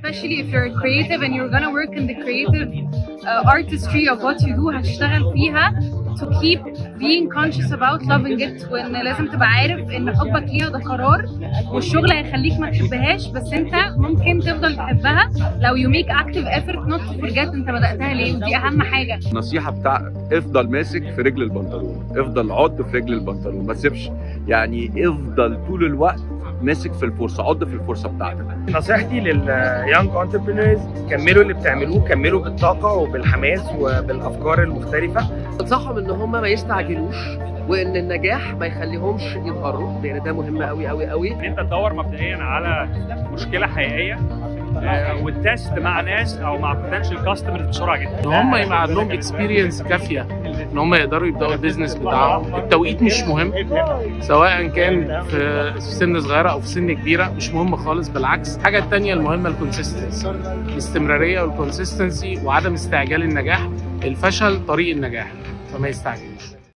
especially if you're creative and you're gonna work in the creative uh, artistry of what you do هتشتغل فيها to keep being conscious about loving it وان لازم تبقى عارف ان حبك ليها ده قرار والشغل هيخليك ما تحبهاش بس انت ممكن تفضل تحبها لو you make active effort not to forget انت بدأتها ليه ودي اهم حاجة النصيحه بتاع افضل ماسك في رجل البنطلون افضل عض في رجل البنطلون ما تسيبش يعني افضل طول الوقت ماسك في الفرصه عض في الفرصه بتاعتك نصيحتي لليونج انتربرينورز كملوا اللي بتعملوه كملوا بالطاقه وبالحماس وبالافكار المختلفه انصحهم ان هم ما يستعجلوش وان النجاح ما يخليهمش يتغروا لان ده مهم قوي قوي قوي ان انت تدور مبدئيا على مشكله حقيقيه آه، وتست مع ناس او مع بوتنشال كاستمرز بسرعه جدا ان هم يبقى عندهم اكسبيرينس كافيه ان هم يقدروا يبداوا البيزنس بتاعهم التوقيت مش مهم سواء كان في سن صغيره او في سن كبيره مش مهم خالص بالعكس الحاجه الثانيه المهمه الكونسيستنسي الاستمراريه والكونسيستنسي وعدم استعجال النجاح الفشل طريق النجاح فما يستعجل